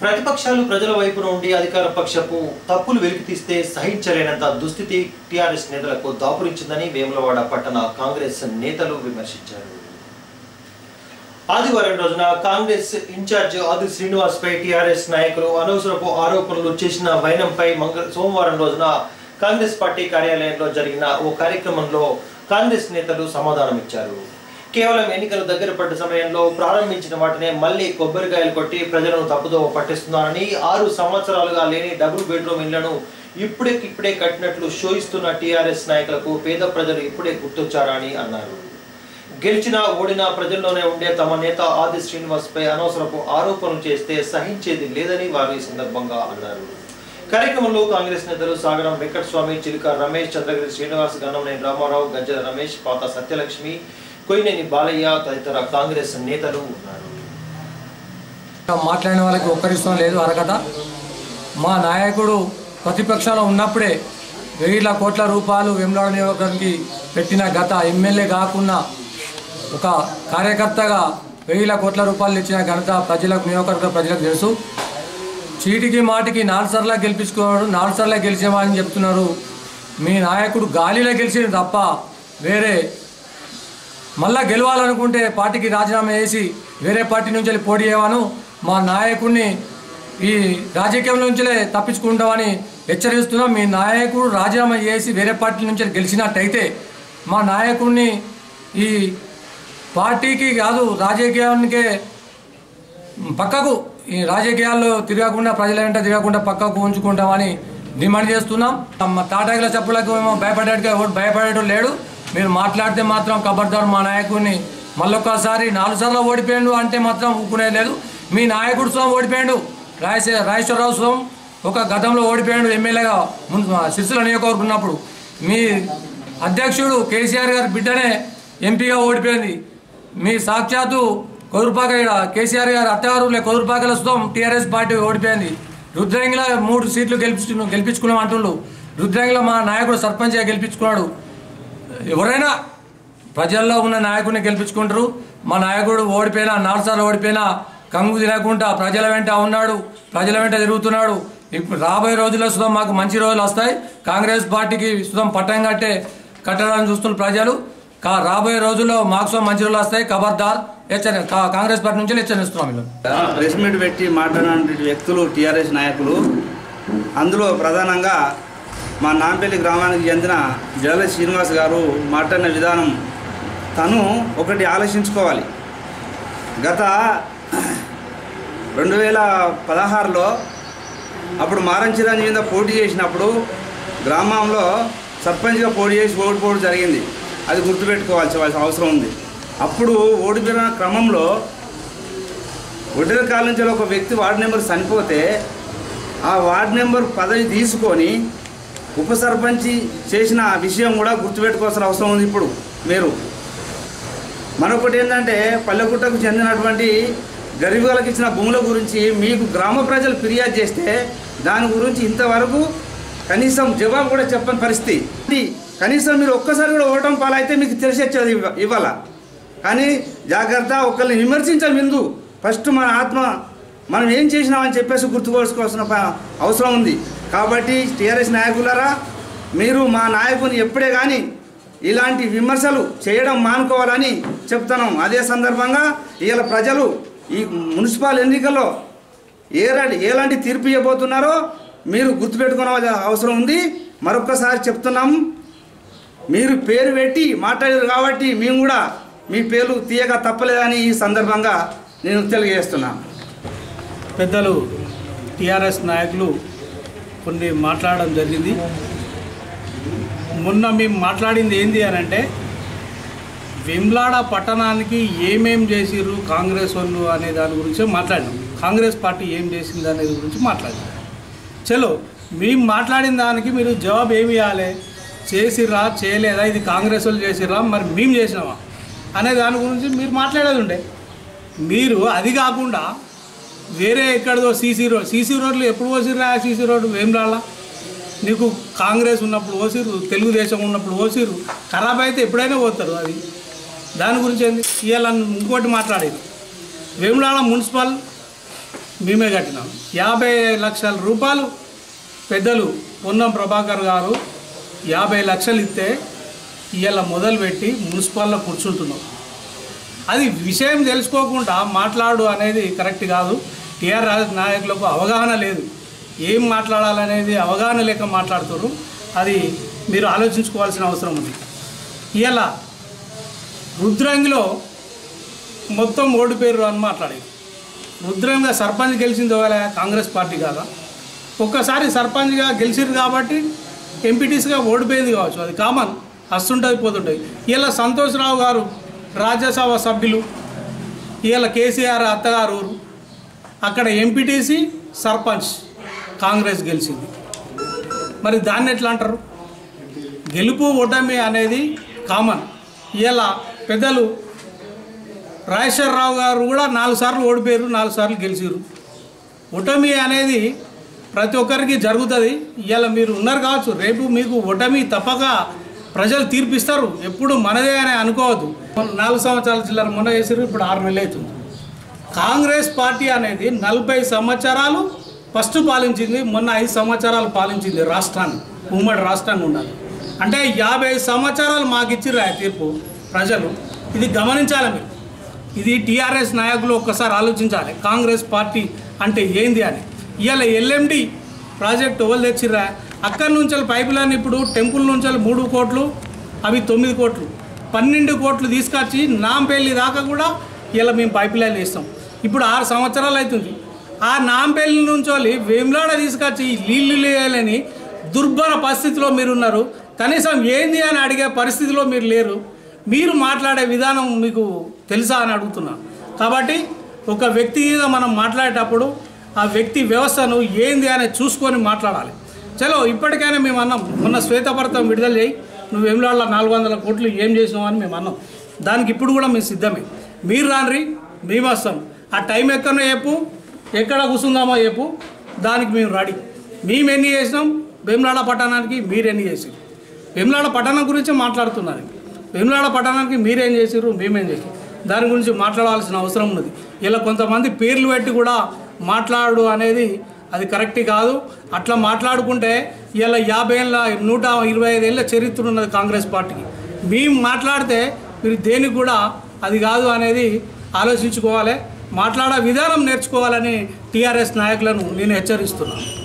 ప్రతిపక్షాలు ప్రజల వైపున ఉండి అధికార పక్షపు తప్పులు వెలికితీస్తే సహించలేనంత దుస్థితి టీఆర్ఎస్ నేతలకు దాపురించిందని వేములవాడ పట్టణ కాంగ్రెస్ నేతలు విమర్శించారు ఆదివారం రోజున కాంగ్రెస్ ఇన్ఛార్జ్ ఆది శ్రీనివాస్ పై టీఆర్ఎస్ నాయకులు అనవసరపు ఆరోపణలు చేసిన వైనంపై మంగళ సోమవారం రోజున కాంగ్రెస్ పార్టీ కార్యాలయంలో జరిగిన ఓ కార్యక్రమంలో కాంగ్రెస్ నేతలు సమాధానం ఇచ్చారు కేవలం ఎన్నికలు దగ్గర పడ్డ సమయంలో ప్రారంభించిన వాటినే మళ్ళీ కొబ్బరికాయలు కొట్టి ప్రజలను తప్పుదోవ పట్టిస్తున్నారని ఆరు సంవత్సరాలుగా లేని డబుల్ బెడ్రూమ్ ఇళ్లను ఇప్పుడే ఇప్పుడే కట్టినట్లు షోయిస్తున్న టీఆర్ఎస్ నాయకులకు పేద ప్రజలు ఇప్పుడే గుర్తొచ్చారని అన్నారు గెలిచినా ఓడినా ప్రజల్లోనే ఉండే తమ నేత ఆది శ్రీనివాస్ పై అనవసరపు ఆరోపణలు చేస్తే సహించేది లేదని వారు ఈ సందర్భంగా అన్నారు కార్యక్రమంలో కాంగ్రెస్ నేతలు సాగరం వెంకటస్వామి చిలుక రమేష్ చంద్రగిరి శ్రీనివాస్ గణంనేని రామారావు గజ్జల రమేష్ పాత సత్యలక్ష్మి కొయినేని బాలయ్య తదితర కాంగ్రెస్ నేతలు ఉన్నారు మాట్లాడిన వాళ్ళకి ఒక్కరిష్టం లేదు అరగట మా నాయకుడు ప్రతిపక్షంలో ఉన్నప్పుడే వేల కోట్ల రూపాయలు వెమ్లాడ నియోజకవర్గానికి పెట్టిన గత ఎమ్మెల్యే కాకుండా ఒక కార్యకర్తగా వేల కోట్ల రూపాయలు ఇచ్చిన ఘనత ప్రజలకు నియోజకవర్గ ప్రజలకు తెలుసు చీటికి మాటికి నాలుగు సార్లు గెలిపించుకున్నాడు నాలుగు సార్లు గెలిచామని చెప్తున్నారు మీ నాయకుడు గాలిలో గెలిచింది తప్ప వేరే మళ్ళా గెలవాలనుకుంటే పార్టీకి రాజీనామా చేసి వేరే పార్టీ నుంచి వెళ్ళి పోటీ చేయవాను మా నాయకుడిని ఈ రాజకీయం నుంచే తప్పించుకుంటామని హెచ్చరిస్తున్నాం మీ నాయకుడు రాజీనామా చేసి వేరే పార్టీ నుంచి వెళ్ళి గెలిచినట్టయితే మా నాయకుడిని ఈ పార్టీకి కాదు రాజకీయానికే పక్కకు ఈ రాజకీయాల్లో తిరగకుండా ప్రజల వెంట తిరగకుండా పక్కకు ఉంచుకుంటామని డిమాండ్ చేస్తున్నాం మా తాటాకుల చెప్పులకు ఏమో భయపడేట్టుగా ఎవరు భయపడేటం లేడు మీరు మాట్లాడితే మాత్రం కబర్దార్ మా నాయకుడిని మళ్ళొక్కసారి నాలుగు సార్లు ఓడిపోయాడు అంటే మాత్రం ఊకునేది లేదు మీ నాయకుడు స్వామి ఓడిపోయాడు రాయసే రాజేశ్వరరావు స్వామి ఒక గతంలో ఓడిపోయాడు ఎమ్మెల్యేగా ముందు సిరిసిల్ల నియోజకవర్గం ఉన్నప్పుడు మీ అధ్యక్షుడు కేసీఆర్ గారి బిడ్డనే ఎంపీగా ఓడిపోయింది మీ సాక్షాత్తు కొదురుపాక ఈడ కేసీఆర్ గారు అత్తగారు లే కొదురుపాకల సుతం టీఆర్ఎస్ పార్టీ ఓడిపోయింది రుద్రంగిలో మూడు సీట్లు గెలిపించు గెలిపించుకున్నాం అంటుండు రుద్రంగిలో మా నాయకుడు సర్పంచ్గా గెలిపించుకున్నాడు ఎవరైనా ప్రజల్లో ఉన్న నాయకుడిని గెలిపించుకుంటారు మా నాయకుడు ఓడిపోయినా నాలుగు సార్లు ఓడిపోయినా కంగు తినకుండా ప్రజల వెంట ఉన్నాడు ప్రజల వెంట తిరుగుతున్నాడు ఇప్పుడు రాబోయే రోజుల్లో సుతం మాకు మంచి రోజులు వస్తాయి కాంగ్రెస్ పార్టీకి సుతం పట్టం కట్టే కట్టడానికి చూస్తున్న ప్రజలు కా రాబోయే రోజుల్లో మాకు సుతం మంచి రోజులు వస్తాయి ఖబర్దార్ హెచ్చరి కా- కాంగ్రెస్ పార్టీ నుంచి హెచ్చరిస్తున్నాం వీళ్ళు ప్రెస్ మీట్ పెట్టి మాట్లాడిన వ్యక్తులు టీఆర్ఎస్ నాయకులు అందులో ప్రధానంగా మా నాంపల్లి గ్రామానికి చెందిన జల శ్రీనివాస్ గారు మాట్లాడిన విధానం తను ఒకటి ఆలోచించుకోవాలి గత రెండు వేల పదహారులో అప్పుడు మారం చిరంజీవి మీద పోటీ చేసినప్పుడు గ్రామంలో సర్పంచ్గా పోటీ చేసి ఓడిపోవడం జరిగింది అది గుర్తుపెట్టుకోవాల్సిన అవసరం ఉంది అప్పుడు ఓడిపోయిన క్రమంలో ఒడ్డెల కాలం నుంచి ఒక వ్యక్తి వార్డు నెంబర్ చనిపోతే ఆ వార్డు నెంబర్ పదవి తీసుకొని ఉప సర్పంచి చేసిన విషయం కూడా గుర్తుపెట్టుకోవాల్సిన అవసరం ఉంది ఇప్పుడు మీరు మరొకటి ఏంటంటే పల్లెగుట్టకు చెందినటువంటి గరీబులకు ఇచ్చిన భూముల గురించి మీకు గ్రామ ప్రజలు ఫిర్యాదు చేస్తే దాని గురించి ఇంతవరకు కనీసం జవాబు కూడా చెప్పని పరిస్థితి ఇది కనీసం మీరు ఒక్కసారి కూడా ఓటం పాలైతే మీకు తెలిసి వచ్చేది ఇవ్వ- ఇవ్వాల కానీ జాగ్రత్త ఒకరిని విమర్శించాలి ముందు ఫస్ట్ మన ఆత్మ మనం ఏం చేసినామని చెప్పేసి గుర్తుకోవాల్సిన ప- అవసరం ఉంది కాబట్టి టీఆర్ఎస్ నాయకులారా మీరు మా నాయకుని ఎప్పుడే కానీ ఇలాంటి విమర్శలు చేయడం మానుకోవాలని చెప్తున్నాం అదే సందర్భంగా ఇవాళ ప్రజలు ఈ మున్సిపల్ ఎన్నికల్లో ఏ రా- ఎలాంటి తీర్పు ఇవ్వబోతున్నారో మీరు గుర్తుపెట్టుకునే అవసరం ఉంది మరొక్కసారి చెప్తున్నాం మీరు పేరు పెట్టి మాట్లాడారు కాబట్టి మేము కూడా మీ పేర్లు తీయక తప్పలేదని ఈ సందర్భంగా నేను తెలియజేస్తున్నాను పెద్దలు టీఆర్ఎస్ నాయకులు కొన్ని మాట్లాడడం జరిగింది మొన్న మేము మాట్లాడింది ఏంది అని అంటే వెమ్లాడ పట్టణానికి ఏమేం చేసిర్రు కాంగ్రెస్ వాళ్ళు అనే దాని గురించి మాట్లాడినాం కాంగ్రెస్ పార్టీ ఏం చేసింది అనేది గురించి మాట్లాడినాం చలో మేము మాట్లాడిన దానికి మీరు జవాబు ఏమి ఇవ్వాలి చేసిర్రా చేయలేదా ఇది కాంగ్రెస్ వాళ్ళు చేసిర్రా మరి మేము చేసినామా అనే దాని గురించి మీరు మాట్లాడేది ఉండే మీరు అది కాకుండా వేరే ఎక్కడదో సీసీ రోడ్ సీసీ రోడ్లు ఎప్పుడు పోసిర్రా సీసీ రోడ్డు వేమ్రాళ్ళ నీకు కాంగ్రెస్ ఉన్నప్పుడు ఓసిరు తెలుగుదేశం ఉన్నప్పుడు ఓసిరు ఖరాబ్ అయితే ఎప్పుడైనా పోతారు అది దాని గురించి ఏంది ఇవాళ ఇంకోటి మాట్లాడేది వేములాడ మున్సిపల్ మేమే కట్టినాం యాభై లక్షల రూపాయలు పెద్దలు పొన్నం ప్రభాకర్ గారు యాభై లక్షలు ఇస్తే ఇవాళ మొదలుపెట్టి మున్సిపల్లో కూర్చుంటున్నాం అది విషయం తెలుసుకోకుండా మాట్లాడు అనేది కరెక్ట్ కాదు టీఆర్ రాజ నాయకులకు అవగాహన లేదు ఏం మాట్లాడాలనేది అవగాహన లేక మాట్లాడుతారు అది మీరు ఆలోచించుకోవాల్సిన అవసరం ఉంది ఇలా రుద్రంగిలో మొత్తం ఓడిపోయారు అని మాట్లాడేది రుద్రంగా సర్పంచ్ గెలిచింది ఒకవేళ కాంగ్రెస్ పార్టీ కాదా ఒక్కసారి సర్పంచ్గా గెలిచిరు కాబట్టి ఎంపీటీసీగా ఓడిపోయింది కావచ్చు అది కామన్ వస్తుంటుంది పోతుంటుంది ఇలా సంతోష్రావు గారు రాజ్యసభ సభ్యులు ఇవాళ కేసీఆర్ అత్తగారు ఊరు అక్కడ ఎంపీటీసీ సర్పంచ్ కాంగ్రెస్ గెలిచింది మరి దాన్ని ఎట్లా అంటారు గెలుపు ఓటమి అనేది కామన్ ఇలా పెద్దలు రాజేశ్వరరావు గారు కూడా నాలుగు సార్లు ఓడిపోయారు నాలుగు సార్లు గెలిచారు ఓటమి అనేది ప్రతి ఒక్కరికి జరుగుతుంది ఇవాళ మీరు ఉన్నారు కావచ్చు రేపు మీకు ఓటమి తప్పక ప్రజలు తీర్పిస్తారు ఎప్పుడు మనదే అని అనుకోవద్దు మొన్న నాలుగు సంవత్సరాల చిల్లర మొన్న వేసారు ఇప్పుడు ఆరు నెలలు అవుతుంది కాంగ్రెస్ పార్టీ అనేది నలభై సంవత్సరాలు ఫస్ట్ పాలించింది మొన్న ఐదు సంవత్సరాలు పాలించింది రాష్ట్రాన్ని ఉమ్మడి రాష్ట్రంగా ఉండాలి అంటే యాభై సంవత్సరాలు మాకు ఇచ్చిర్రు ఆ తీర్పు ప్రజలు ఇది గమనించాలి మీరు ఇది టీఆర్ఎస్ నాయకులు ఒక్కసారి ఆలోచించాలి కాంగ్రెస్ పార్టీ అంటే ఏంది అని ఇవాళ ఎల్ఎండి ప్రాజెక్ట్ ఎవరు తెచ్చిర్రా అక్కడి నుంచి పైప్ లైన్ ఇప్పుడు టెంపుల్ నుంచి మూడు కోట్లు అవి తొమ్మిది కోట్లు పన్నెండు కోట్లు తీసుకొచ్చి నాంపల్లి దాకా కూడా ఇలా మేము పైప్ లైన్ వేస్తాం ఇప్పుడు ఆరు సంవత్సరాలు అవుతుంది ఆ నాంపల్లి నుంచి వేములాడ తీసుకొచ్చి ఈ నీళ్లు లేయాలని దుర్భర పరిస్థితిలో మీరు ఉన్నారు కనీసం ఏంది అని అడిగే పరిస్థితిలో మీరు లేరు మీరు మాట్లాడే విధానం మీకు తెలుసా అని అడుగుతున్నా కాబట్టి ఒక వ్యక్తిగా మనం మాట్లాడేటప్పుడు ఆ వ్యక్తి వ్యవస్థను ఏంది అని చూసుకొని మాట్లాడాలి చలో ఇప్పటికైనా మేము అన్నాం మొన్న శ్వేతభరతం విడుదల చేయి నువ్వు వెమ్లాళ్ళ నాలుగు వందల కోట్లు ఏం చేసినావు అని మేము అన్నాం దానికి ఇప్పుడు కూడా మేము సిద్ధమే మీరు రాన్రి మేము వస్తాం ఆ టైం ఎక్కడో చెప్పు ఎక్కడ కూర్చుందామో చెప్పు దానికి మేము రెడీ మేము ఎన్ని చేసినాం వేములాడ పట్టణానికి మీరు ఎన్ని చేసారు వేములాడ పట్టణం గురించి మాట్లాడుతున్నారు వేములాడ పట్టణానికి మీరేం చేసారు మేమేం చేసాం దాని గురించి మాట్లాడాల్సిన అవసరం ఉన్నది ఇలా కొంతమంది పేర్లు పెట్టి కూడా మాట్లాడు అనేది అది కరెక్ట్ కాదు అట్లా మాట్లాడుకుంటే ఇలా యాభై ఏళ్ళ నూట ఇరవై ఐదు ఏళ్ళ చరిత్ర ఉన్నది కాంగ్రెస్ పార్టీకి మేము మాట్లాడితే మీరు దేనికి కూడా అది కాదు అనేది ఆలోచించుకోవాలి మాట్లాడే విధానం నేర్చుకోవాలని టీఆర్ఎస్ నాయకులను నేను హెచ్చరిస్తున్నాను